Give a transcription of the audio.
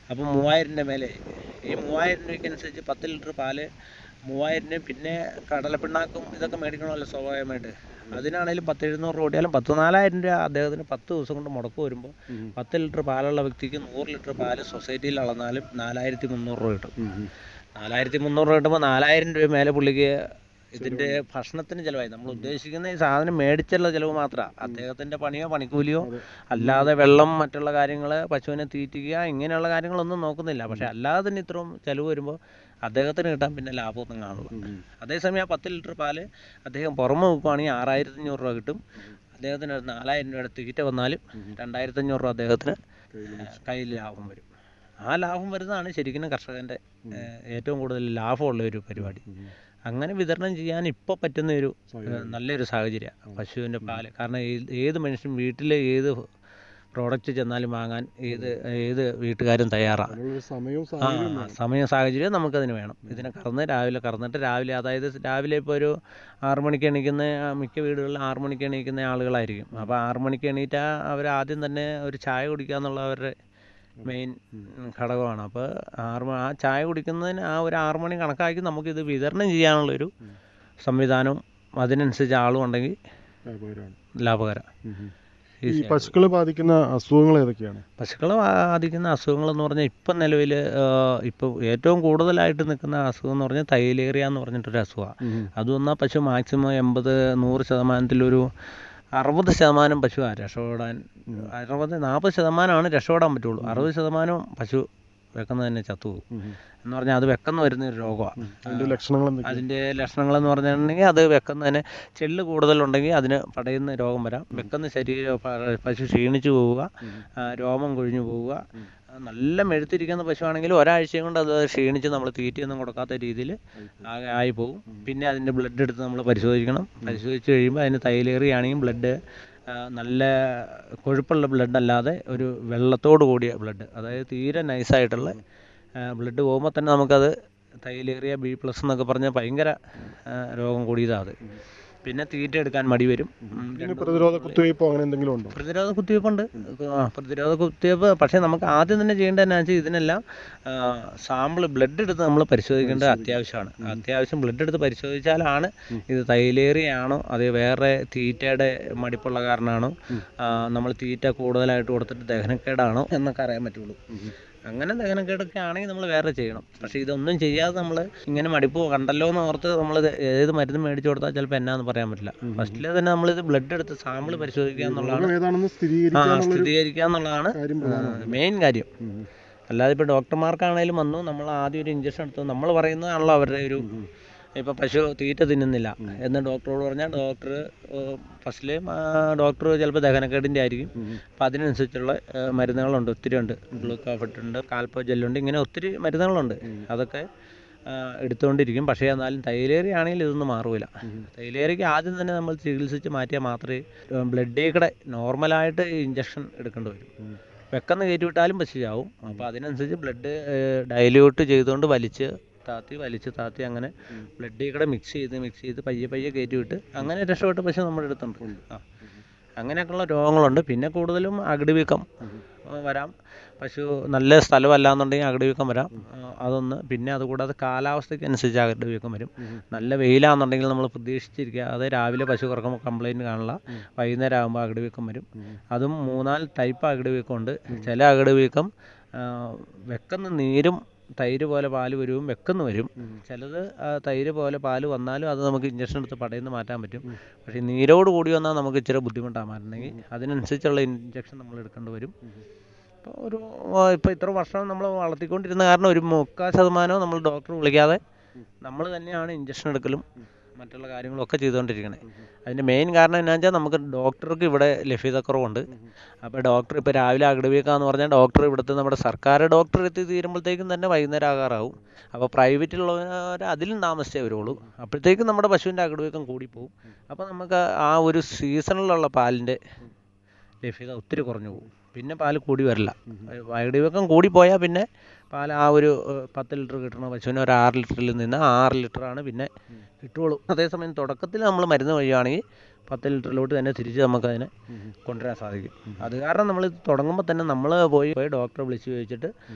അപ്പോൾ മൂവായിരം രൂപ മേലെ ഈ മൂവായിരം രൂപയ്ക്ക് അനുസരിച്ച് പത്ത് ലിറ്റർ പാല് മൂവായിരം രൂപ പിന്നെ കടലപ്പിണ്ണാക്കും ഇതൊക്കെ മേടിക്കണമല്ലോ സ്വാഭാവികമായിട്ട് അതിനാണെങ്കിലും പത്ത് എഴുന്നൂറ് രൂപ കൂടിയാലും പത്ത് നാലായിരം രൂപ അദ്ദേഹത്തിന് പത്ത് ദിവസം കൊണ്ട് മുടക്ക് വരുമ്പോൾ പത്ത് ലിറ്റർ പാലുള്ള വ്യക്തിക്ക് നൂറ് ലിറ്റർ പാല് സൊസൈറ്റിയിൽ അളന്നാലും നാലായിരത്തി മുന്നൂറ് രൂപ കിട്ടും നാലായിരത്തി മുന്നൂറ് രൂപ കിട്ടുമ്പോൾ നാലായിരം രൂപ മേലെ പുള്ളിക്ക് ഇതിൻ്റെ ഭക്ഷണത്തിന് ചിലവായി നമ്മൾ ഉദ്ദേശിക്കുന്ന ഈ സാധനം മേടിച്ചുള്ള ചിലവ് മാത്രമാണ് അദ്ദേഹത്തിൻ്റെ പണിയോ പണിക്കൂലിയോ അല്ലാതെ വെള്ളം മറ്റുള്ള കാര്യങ്ങൾ പശുവിനെ തീറ്റിക്കുക ഇങ്ങനെയുള്ള കാര്യങ്ങളൊന്നും നോക്കുന്നില്ല പക്ഷേ അല്ലാതെ തന്നെ ഇത്രയും ചിലവ് വരുമ്പോൾ അദ്ദേഹത്തിന് കിട്ടാൻ പിന്നെ ലാഭമൊന്നും കാണില്ല അതേസമയം ആ പത്ത് ലിറ്റർ പാല് അദ്ദേഹം പുറമെ വെക്കുകയാണെങ്കിൽ ആറായിരത്തി അഞ്ഞൂറ് രൂപ കിട്ടും അദ്ദേഹത്തിന് ഒരു നാലായിരം രൂപയുടെ തീറ്റ വന്നാലും രണ്ടായിരത്തി അഞ്ഞൂറ് രൂപ അദ്ദേഹത്തിന് കയ്യിൽ ലാഭം വരും ആ ലാഭം വരുന്നതാണ് ശരിക്കും കർഷകൻ്റെ ഏഹ്, ഏറ്റവും കൂടുതൽ ലാഭമുള്ള ഒരു പരിപാടി അങ്ങനെ വിതരണം ചെയ്യാൻ ഇപ്പോൾ പറ്റുന്ന ഒരു ഏഹ്, നല്ലൊരു സാഹചര്യമാണ് പശുവിൻ്റെ പാല് കാരണം ഏത് ഏത് മനുഷ്യൻ വീട്ടിലെ ഏത് പ്രോഡക്റ്റ് ചെന്നാലും വാങ്ങാൻ ഏത് ഏത് വീട്ടുകാരും തയ്യാറാണ് അതിനുള്ളൊരു സമയവും ആ സാഹചര്യവും ആ, സമയം സാഹചര്യം നമുക്കതിന് വേണം ഇതിനെ കറന്ന് രാവിലെ കറന്നിട്ട് രാവിലെ അതായത് രാവിലെ ഇപ്പോൾ ഒരു ആറു മണിക്ക് എണീക്കുന്ന ആ, മിക്ക വീടുകളിൽ ആറു മണിക്ക് എണീക്കുന്ന ആളുകളായിരിക്കും അപ്പോൾ ആറു മണിക്ക് എണീറ്റാൽ അവർ ആദ്യം തന്നെ ഒരു ചായ കുടിക്കുക എന്നുള്ള അവരുടെ മെയിൻ ഘടകമാണ് അപ്പോൾ ആറ് മ- ആ ചായ കുടിക്കുന്നതിന് ആ ഒരു ആറു മണി കണക്കാക്കി നമുക്കിത് വിതരണം ചെയ്യാനുള്ളൊരു സംവിധാനവും അതിനനുസരിച്ച് ആളും ഉണ്ടെങ്കിൽ വ്യാപാരമാണ് ലാഭകരം ഈ പശുക്കളെ ബാധിക്കുന്ന അസുഖങ്ങൾ ഏതൊക്കെയാണ് പശുക്കളെ ബാധിക്കുന്ന അസുഖങ്ങളെന്ന് പറഞ്ഞാൽ ഇപ്പം നിലവിൽ ഇപ്പോൾ ഏറ്റവും കൂടുതലായിട്ട് നിൽക്കുന്ന അസുഖം എന്ന് പറഞ്ഞാൽ തൈലേറിയ എന്ന് പറഞ്ഞിട്ടൊരു അസുഖമാണ് അത് വന്നാൽ പശു മാക്സിമം എൺപത് നൂറ് ശതമാനത്തിലൊരു അറുപത് ശതമാനം പശു രക്ഷപ്പെടാൻ അറുപത് നാൽപ്പത് ശതമാനമാണ് രക്ഷപ്പെടാൻ പറ്റുള്ളൂ അറുപത് ശതമാനം പശു വെക്കുന്ന തന്നെ ചത്തുപോകും എന്ന് പറഞ്ഞാൽ അത് വെക്കുന്ന വരുന്ന ഒരു രോഗമാണ് അതിന്റെ ലക്ഷണങ്ങൾ എന്തൊക്കെയാണ് അതിൻ്റെ ലക്ഷണങ്ങളെന്ന് പറഞ്ഞിട്ടുണ്ടെങ്കിൽ അത് വെക്കുന്നതിന് ചെള്ള് കൂടുതലുണ്ടെങ്കിൽ അതിന് പടയുന്ന രോഗം വരാം വെക്കുന്ന ശരീരം പ- പശു ക്ഷീണിച്ചു പോവുക ആ, രോമം കൊഴിഞ്ഞു പോവുക ആ, നല്ല മെഴുത്തിരിക്കുന്ന പശുവാണെങ്കിൽ ഒരാഴ്ചയും കൊണ്ട് അത് ക്ഷീണിച്ച് നമ്മൾ തീറ്റയൊന്നും കൊടുക്കാത്ത രീതിയിൽ ആകെ ആയി പോകും പിന്നെ അതിൻ്റെ ബ്ലഡ് എടുത്ത് നമ്മൾ പരിശോധിക്കണം പരിശോധിച്ച് കഴിയുമ്പോൾ അതിന് തൈലേറിയാണെങ്കിൽ ബ്ലഡ് നല്ല കൊഴുപ്പുള്ള ബ്ലഡ് അല്ലാതെ ഒരു വെള്ളത്തോട് കൂടിയ ബ്ലഡ് അതായത് തീരെ നൈസായിട്ടുള്ള ബ്ലഡ് പോകുമ്പോൾ തന്നെ നമുക്കത് തൈലേറിയ ബി പ്ലസ് എന്നൊക്കെ പറഞ്ഞാൽ ഭയങ്കര ആ, രോഗം കൂടിയതാണ് അത് പിന്നെ തീറ്റ എടുക്കാൻ മടി വരും ഉം, ഇതിന് രണ്ട് പ്രതിരോധ കുത്തിവയ്പ്പോ അങ്ങനെ എന്തെങ്കിലും ഉണ്ടോ പ്രതിരോധ കുത്തിവയ്പ്പുണ്ട് ആ പ്രതിരോധ കുത്തിവയ്പ്പ് പക്ഷേ നമുക്ക് ആദ്യം തന്നെ ചെയ്യേണ്ടത് എന്നാ വെച്ചാൽ ഇതിനെല്ലാം സാമ്പിൾ ബ്ലഡ് എടുത്ത് നമ്മൾ പരിശോധിക്കേണ്ടത് അത്യാവശ്യമാണ് അത്യാവശ്യം ബ്ലഡ് എടുത്ത് പരിശോധിച്ചാലാണ് ഇത് തൈലേറിയാണോ അത് വേറെ തീറ്റയുടെ മടിപ്പുള്ള കാരണമാണോ നമ്മൾ തീറ്റ കൂടുതലായിട്ട് കൊടുത്തിട്ട് ദഹനക്കേടാണോ എന്നൊക്കെ അറിയാൻ പറ്റുള്ളൂ അങ്ങനെ ദഹനക്കേടൊക്കെ ആണെങ്കിൽ നമ്മൾ വേറെ ചെയ്യണം പക്ഷേ ഇതൊന്നും ചെയ്യാതെ നമ്മൾ ഇങ്ങനെ മടിപ്പ് കണ്ടല്ലോ എന്ന് ഓർത്ത് നമ്മൾ ഏത് മരുന്ന് മേടിച്ചു കൊടുത്താൽ ചിലപ്പോൾ എന്നാന്ന് പറയാൻ പറ്റില്ല ഫസ്റ്റിലെ തന്നെ നമ്മളിത് ബ്ലഡ് എടുത്ത് സാമ്പിൾ പരിശോധിക്കുക എന്നുള്ളതാണ് രോഗം ഏതാണെന്ന് ആ സ്ഥിരീകരിക്കാനുള്ളൊരു സ്ഥിരീകരിക്കുക എന്നുള്ളതാണ് കാര്യം പ്രധാനമാണ് മെയിൻ കാര്യം അല്ലാതെ ഇപ്പോൾ ഡോക്ടർമാർക്കാണേലും വന്നു നമ്മൾ ആദ്യം ഒരു ഇഞ്ചക്ഷൻ എടുത്തു നമ്മൾ പറയുന്നതാണല്ലോ അവരുടെ ഒരു ഇപ്പോൾ പശു തീറ്റ തിന്നുന്നില്ല എന്ന് ഡോക്ടറോട് പറഞ്ഞാൽ ഡോക്ടർ ഫസ്റ്റിൽ ഡോക്ടർ ചിലപ്പോൾ ദഹനക്കേടിൻ്റെ ആയിരിക്കും അപ്പോൾ അതിനനുസരിച്ചുള്ള ആ, മരുന്നുകളുണ്ട് ഒത്തിരി ഉണ്ട് ഗ്ലൂക്കോഫിറ്റ് ഉണ്ട് കാൽപ്പോ ജെല്ലുണ്ട് ഇങ്ങനെ ഒത്തിരി മരുന്നുകളുണ്ട് അതൊക്കെ ആ, എടുത്തുകൊണ്ടിരിക്കും പക്ഷേ എന്നാലും തൈലേറി ആണെങ്കിൽ ഇതൊന്നും മാറില്ല തൈലേറിക്ക് ആദ്യം തന്നെ നമ്മൾ ചികിത്സിച്ച് മാറ്റിയാൽ മാത്രമേ ബ്ലഡിൽ കൂടെ നോർമലായിട്ട് ഇഞ്ചക്ഷൻ എടുക്കേണ്ടി വരും വെക്കുന്ന കയറ്റി വിട്ടാലും പശു ചാവും അപ്പോൾ അതിനനുസരിച്ച് ബ്ലഡ് ഡൈല്യൂട്ട് ചെയ്തുകൊണ്ട് വലിച്ച് താത്തി വലിച്ച് താത്തി അങ്ങനെ ബ്ലഡിൽ കൂടെ മിക്സ് ചെയ്ത് മിക്സ് ചെയ്ത് പയ്യെ പയ്യെ കയറ്റി വിട്ട് അങ്ങനെ രക്ഷപ്പെട്ട പശു നമ്മുടെ അടുത്തുണ്ട് ആ അങ്ങനെയൊക്കെയുള്ള രോഗങ്ങളുണ്ട് പിന്നെ കൂടുതലും അകിടുവീക്കം ആ, വരാം പശു നല്ല സ്ഥലമല്ലാന്നുണ്ടെങ്കിൽ അകിടുവീക്കം വരാം ആ, അതൊന്ന് പിന്നെ അതുകൂടാതെ കാലാവസ്ഥയ്ക്ക് അനുസരിച്ച് അകിടുവീക്കം വരും നല്ല വെയിലാണെന്നുണ്ടെങ്കിൽ നമ്മൾ പ്രതീക്ഷിച്ചിരിക്കുക അത് രാവിലെ പശു കറക്കുമ്പോൾ കംപ്ലൈൻറ്റ് കാണില്ല വൈകുന്നേരം ആകുമ്പോൾ അകിടുവീക്കം വരും അതും മൂന്നാല് ടൈപ്പ് അകിടുവീക്കം ഉണ്ട് ചില അകിടുവീക്കം ആ, വെക്കുന്ന നീരും തൈര് പോലെ പാല് വരുവും വെക്കുന്നു വരും ചിലത് ആ, തൈര് പോലെ പാല് വന്നാലും അത് നമുക്ക് ഇഞ്ചക്ഷൻ എടുത്ത് പടയുന്ന മാറ്റാൻ പറ്റും പക്ഷേ നീരോട് കൂടി വന്നാൽ നമുക്ക് ഇച്ചിരി ബുദ്ധിമുട്ടാണ് മാറ്റണമെങ്കിൽ അതിനനുസരിച്ചുള്ള ഇഞ്ചക്ഷൻ നമ്മൾ എടുക്കേണ്ടി വരും ഇപ്പോൾ ഒരു ഇപ്പോൾ ഇത്ര വർഷം നമ്മൾ വളർത്തിക്കൊണ്ടിരുന്ന കാരണം ഒരു മുക്കാൽ ശതമാനവും നമ്മൾ ഡോക്ടർ വിളിക്കാതെ നമ്മൾ തന്നെയാണ് ഇഞ്ചക്ഷൻ എടുക്കലും മറ്റുള്ള കാര്യങ്ങളൊക്കെ ചെയ്തുകൊണ്ടിരിക്കണേ അതിൻ്റെ മെയിൻ കാരണം എന്നാ വെച്ചാൽ നമുക്ക് ഡോക്ടർക്ക് ഇവിടെ ലഭ്യതക്കുറവുണ്ട് അപ്പോൾ ഡോക്ടർ ഇപ്പോൾ രാവിലെ അകിടുവീക്കാന്ന് പറഞ്ഞാൽ ഡോക്ടർ ഇവിടുത്തെ നമ്മുടെ സർക്കാർ ഡോക്ടർ എത്തി തീരുമ്പോഴത്തേക്കും തന്നെ വൈകുന്നേരം ആകാറാവും അപ്പോൾ പ്രൈവറ്റിലുള്ളവർ അതിലും താമസിച്ചേ വരുള്ളൂ അപ്പോഴത്തേക്കും നമ്മുടെ പശുവിൻ്റെ അകിടുവീക്കം കൂടിപ്പോവും അപ്പോൾ നമുക്ക് ആ ഒരു സീസണിലുള്ള പാലിൻ്റെ ലഭ്യത ഒത്തിരി കുറഞ്ഞു പോകും പിന്നെ പാല് കൂടി വരില്ല അകിടുവീക്കം കൂടിപ്പോയാൽ പിന്നെ പാൽ ആ ഒരു ഏഹ്, പത്ത് ലിറ്റർ കിട്ടണ പശുവിന് ഒരു ആറ് ലിറ്ററിൽ നിന്ന് ആറ് ലിറ്ററാണ് പിന്നെ കിട്ടുള്ളൂ അതേസമയം തുടക്കത്തിൽ നമ്മൾ മരുന്ന് വഴിയാണെങ്കിൽ പത്ത് ലിറ്ററിലോട്ട് തന്നെ തിരിച്ച് നമുക്കതിനെ കൊണ്ടുവരാൻ സാധിക്കും അത് കാരണം നമ്മൾ തുടങ്ങുമ്പോൾ തന്നെ നമ്മൾ പോയി പോയി ഡോക്ടറെ വിളിച്ച് ചോദിച്ചിട്ട്